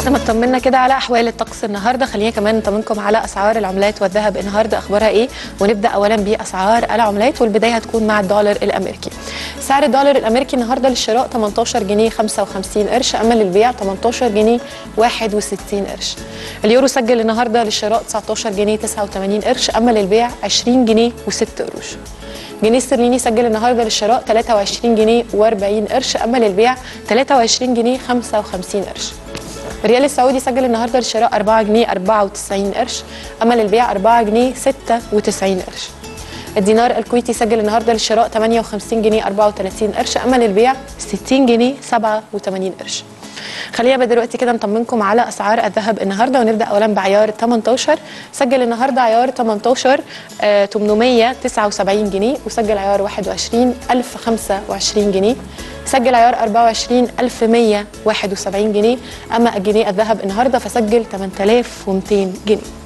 بعد ما اطمنا كده على احوال الطقس النهارده خلينا كمان نطمنكم على اسعار العملات والذهب النهارده اخبارها ايه ونبدا اولا باسعار العملات والبدايه هتكون مع الدولار الامريكي سعر الدولار الامريكي النهارده للشراء 18 جنيه 55 قرش اما للبيع 18 جنيه 61 قرش اليورو سجل النهارده للشراء 19 جنيه 89 قرش اما للبيع 20 جنيه و6 قروش جنيه استرليني سجل النهارده للشراء 23 جنيه و40 قرش اما للبيع 23 جنيه 55 قرش الريال السعودي سجل النهارده للشراء 4 جنيه 94 قرش اما للبيع 4 جنيه 96 قرش الدينار الكويتي سجل النهارده للشراء 58 جنيه 34 قرش اما للبيع 60 جنيه 87 قرش خلينا بقى دلوقتي كده نطمنكم على اسعار الذهب النهارده ونبدا اولا بعيار 18 سجل النهارده عيار 18 آه 879 جنيه وسجل عيار 21 1025 جنيه سجل عيار 24 1171 جنيه اما الجنيه الذهب النهارده فسجل 8200 جنيه